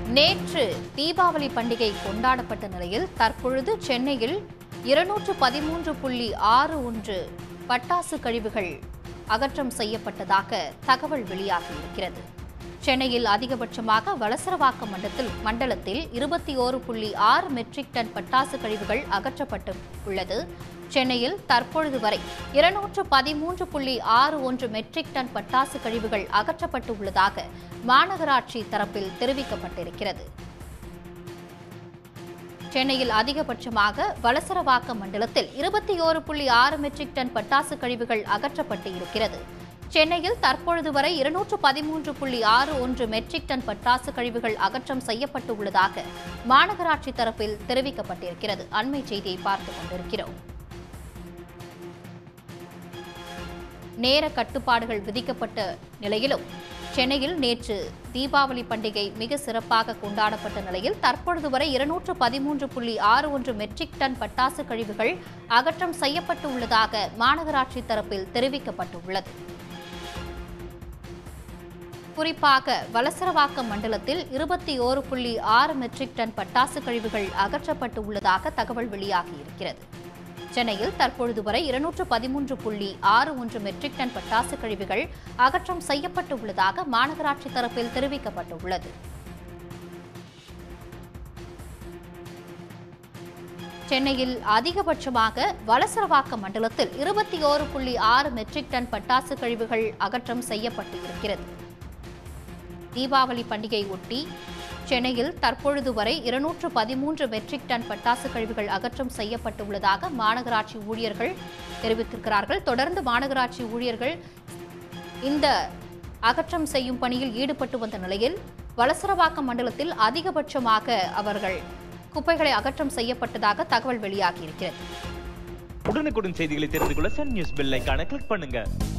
நேற்று தீபாவளி பண்டிகை கொண்டாடப்பட்ட நிலையில் தற்பொழுது சென்னையில் இருநூற்று பதிமூன்று புள்ளி ஆறு ஒன்று பட்டாசு கழிவுகள் அகற்றம் செய்யப்பட்டதாக தகவல் வெளியாகியிருக்கிறது சென்னையில் அதிகபட்சமாக வலசரவாக்கம் மண்டலத்தில் மண்டலத்தில் இருபத்தி ஓரு புள்ளி ஆறு மெட்ரிக் டன் பட்டாசு கழிவுகள் அகற்றப்பட்டு உள்ளது சென்னையில் தற்பொழுது வரை இருநூற்று பதிமூன்று புள்ளி ஆறு ஒன்று மெட்ரிக் டன் பட்டாசு கழிவுகள் அகற்றப்பட்டு உள்ளதாக மாநகராட்சி தரப்பில் தெரிவிக்கப்பட்டிருக்கிறது சென்னையில் அதிகபட்சமாக வலசரவாக்கம் மண்டலத்தில் இருபத்தி ஓரு புள்ளி ஆறு மெட்ரிக் டன் பட்டாசு கழிவுகள் அகற்றப்பட்டு இருக்கிறது சென்னையில் தற்பொழுது வரை இருநூற்று பதிமூன்று புள்ளி ஆறு ஒன்று மெட்ரிக் டன் பட்டாசு கழிவுகள் அகற்றம் செய்யப்பட்டு உள்ளதாக மாநகராட்சி தரப்பில் தெரிவிக்கப்பட்டிருக்கிறது அண்மை செய்தியை பார்த்துக் கொண்டிருக்கிறோம் நேர கட்டுப்பாடுகள் விதிக்கப்பட்ட நிலையிலும் சென்னையில் நேற்று தீபாவளி பண்டிகை மிக சிறப்பாக கொண்டாடப்பட்ட நிலையில் தற்பொழுது வரை இருநூற்று பதிமூன்று புள்ளி ஆறு ஒன்று மெட்ரிக் டன் பட்டாசு கழிவுகள் அகற்றம் செய்யப்பட்டு உள்ளதாக மாநகராட்சி தரப்பில் தெரிவிக்கப்பட்டுள்ளது குறிப்பாக வலசரவாக்கம் மண்டலத்தில் இருபத்தி ஓரு புள்ளி ஆறு மெட்ரிக் டன் பட்டாசு கழிவுகள் அகற்றப்பட்டு உள்ளதாக தகவல் வெளியாகியிருக்கிறது சென்னையில் தற்பொழுது வரை இருநூற்று பதிமூன்று புள்ளி ஆறு ஒன்று மெட்ரிக் டன் பட்டாசு கழிவுகள் அகற்றம் செய்யப்பட்டு உள்ளதாக மாநகராட்சி தரப்பில் தெரிவிக்கப்பட்டுள்ளது சென்னையில் அதிகபட்சமாக வலசரவாக்கம் மண்டலத்தில் இருபத்தி ஓரு புள்ளி ஆறு மெட்ரிக் டன் பட்டாசு கழிவுகள் அகற்றம் செய்யப்பட்டு இருக்கிறது தீபாவளி பண்டிகை ஒட்டி சென்னையில் தற்பொழுது வரை இருநூற்று பதிமூன்று மெட்ரிக் டன் பட்டாசு கழிவுகள் அகற்றம் செய்யப்பட்டுள்ளதாக மாநகராட்சி ஊழியர்கள் தெரிவித்திருக்கிறார்கள் தொடர்ந்து மாநகராட்சி ஊழியர்கள் இந்த அகற்றம் செய்யும் பணியில் ஈடுபட்டு வந்த நிலையில் வலசரவாக்கம் மண்டலத்தில் அதிகபட்சமாக அவர்கள் குப்பைகளை அகற்றம் செய்யப்பட்டதாக தகவல் வெளியாகியிருக்கிறது உடனுக்குடன் செய்திகளை தெரிந்து கொள்ள சன் நியூஸ் பெல் ஐகானை கிளிக் பண்ணுங்க